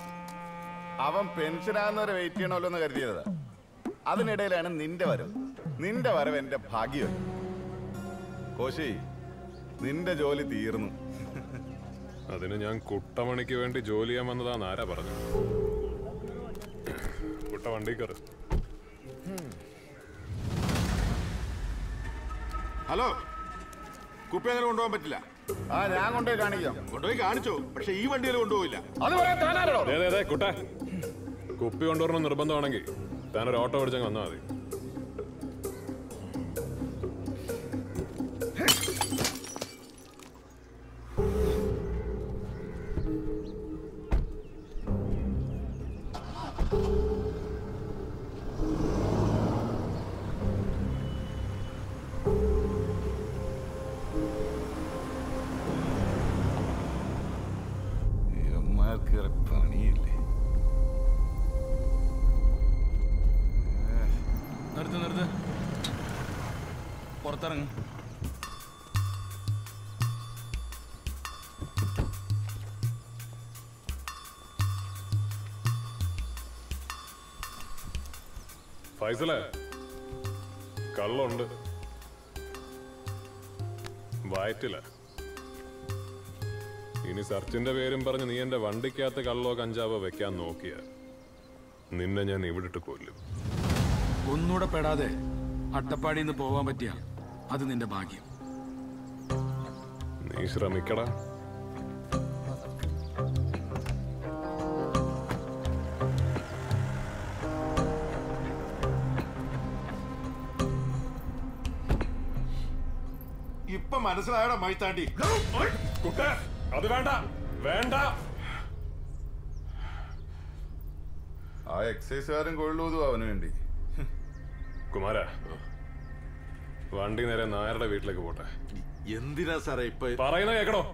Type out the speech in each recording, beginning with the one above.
അവൻ പെൻഷനാകുന്നവരെ വെയിറ്റ് ചെയ്യണമല്ലോ എന്ന് കരുതിയതാ അതിനിടയിലാണ് നിന്റെ വരവ് നിന്റെ വരവ് എന്റെ ഭാഗ്യം കോശി നിന്റെ ജോലി തീർന്നു അതിന് ഞാൻ കുട്ടമണിക്ക് വേണ്ടി ജോലി ചെയ്യാൻ വന്നതാന്ന് ആരാ പറഞ്ഞു കുട്ട വണ്ടി കയറ് ഹലോ കുപ്പി അങ്ങനെ കൊണ്ടുപോകാൻ പറ്റില്ല ആ ഞാൻ കൊണ്ടുപോയി കാണിക്കാം കൊണ്ടുപോയി കാണിച്ചു പക്ഷെ ഈ വണ്ടിയിൽ കൊണ്ടുപോയില്ല അത് പറയാൻ താനാരോ ദേ, ദേ, ദേ, കുട്ട കുപ്പി കൊണ്ടുവരണം നിർബന്ധമാണെങ്കിൽ താനൊരു ഓട്ടോ പിടിച്ചങ്ങ് വന്നാൽ മതി ഇവന്മാർക്ക് വേറെ പണിയില്ലേ നിർത്ത് നിർത്ത് പുറത്തിറങ്ങ് ഫൈസലേ കള്ളുണ്ട് വയറ്റില്ല ഇനി സർച്ചിന്റെ പേരും പറഞ്ഞ് നീ എന്റെ വണ്ടിക്കകത്ത് കള്ളോ കഞ്ചാവോ വെക്കാൻ നോക്കിയ നിന്നെ ഞാൻ ഇവിടിട്ട് കൊല്ലും ഒന്നൂടെ പെടാതെ അട്ടപ്പാടിയിൽ നിന്ന് പോവാൻ പറ്റിയ അത് നിന്റെ ഭാഗ്യം നീ ശ്രമിക്കടാ ഇപ്പൊ മനസ്സിലായടാ മൈത്താണ്ടി കുട്ട അത് വേണ്ട വേണ്ട ആ എക്സൈസുകാരൻ കൊള്ളൂതും അവന് വേണ്ടി കുമാര വണ്ടി നേരെ നായരുടെ വീട്ടിലേക്ക് പോട്ടെ എന്തിനാ സാറേ ഇപ്പൊ പറയുന്ന കേക്കടോ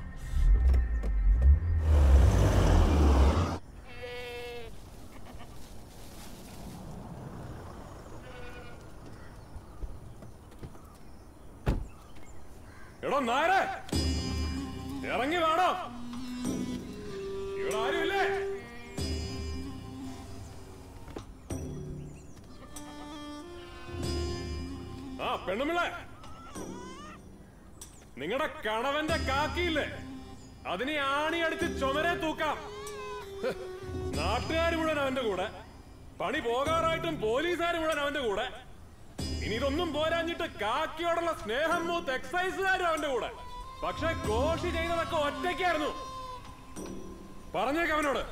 എടോ നായരെ ഇറങ്ങി വേണോ ഇവിടെ ആരുമില്ലേ ആ പെണ്ണുമിള്ളേ നിങ്ങളുടെ കണവന്റെ കാക്കിയില്ലേ അതിനെ ആണിയടിച്ച് ചുമരെ തൂക്കാം നാട്ടുകാർ മുഴുവൻ അവന്റെ കൂടെ പണി പോകാറായിട്ടും പോലീസുകാർ മുഴുവൻ അവന്റെ കൂടെ ഇനി ഇതൊന്നും പോരാഞ്ഞിട്ട് കാക്കിയോടുള്ള സ്നേഹം മൂത്ത് എക്സൈസുകാരും അവന്റെ കൂടെ പക്ഷെ കോഷി ചെയ്തതൊക്കെ ഒറ്റയ്ക്കായിരുന്നു പറഞ്ഞേക്ക് അവനോട്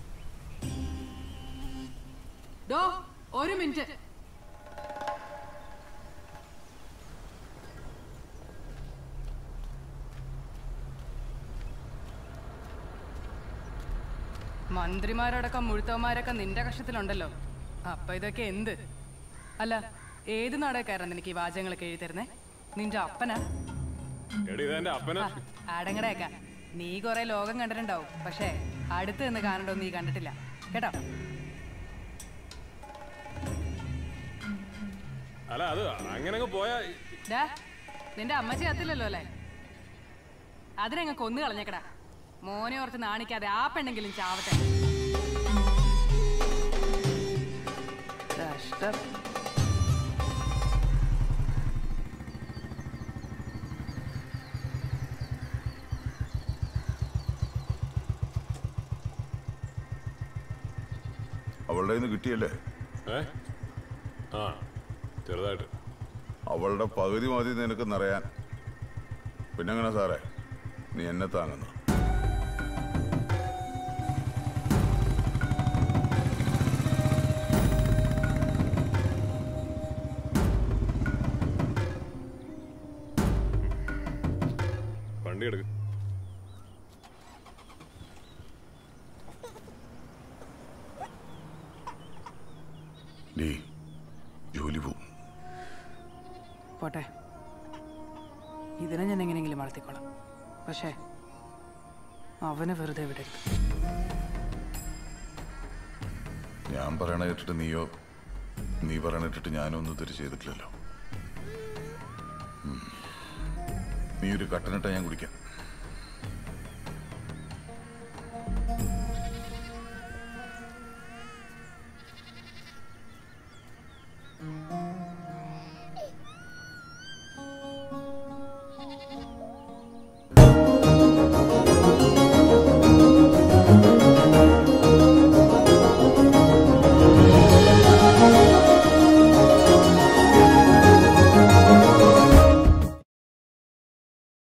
ഡോ ഒരു മിനിറ്റ് മന്ത്രിമാരടക്കം മുഴുത്തവന്മാരൊക്കെ നിന്റെ കക്ഷത്തിലുണ്ടല്ലോ അപ്പൊ ഇതൊക്കെ എന്ത് അല്ല ഏത് നാടകക്കാരൻ നിനക്ക് ഈ വാചകങ്ങളൊക്കെ എഴുതി തരുന്നേ നിന്റെ അപ്പനാ എടി ഇതെന്റെ അപ്പന അടങ്ങടേക്ക നീ കുറെ ലോകം കണ്ടിട്ടുണ്ടാവും പക്ഷേ അടുത്ത് നിന്ന് കാണണ്ടോ നീ കണ്ടിട്ടില്ല കേട്ടോ അല്ല അത് അങ്ങനെ അങ്ങ് പോയാ ഡാ നിന്റെ അമ്മച്ചി കത്തില്ലല്ലോ അല്ലേ അതിനങ്ങ് കൊന്നു കളഞ്ഞേക്കടാ മോനെ ഓർത്ത് നാണിക്കാതെ ആ പെണ്ണെങ്കിലും ചാവട്ടെ കഷ്ടം അവളുടെ കയ്യിൽ നിന്ന് കിട്ടിയല്ലേ ഏ ആ ചെറുതായിട്ട് അവളുടെ പകുതി മതി നിനക്ക് നിറയാൻ പിന്നെങ്ങനെ സാറേ നീ എന്നെ താങ്ങുന്നു വണ്ടി എടുക്ക് നീ ജോലി പോവും പോട്ടെ ഇതിനെ ഞാൻ എങ്ങനെയെങ്കിലും വളർത്തിക്കോളാം പക്ഷേ അവനെ വെറുതെ വിടരുത് ഞാൻ പറയണ കേട്ടിട്ട് നീയോ നീ പറയണ കേട്ടിട്ട് ഞാനോ ഒന്നും തിരിച്ചു ചെയ്തിട്ടില്ലല്ലോ ഉം. നീ ഒരു കട്ടനിട്ട ഞാൻ കുടിക്കാം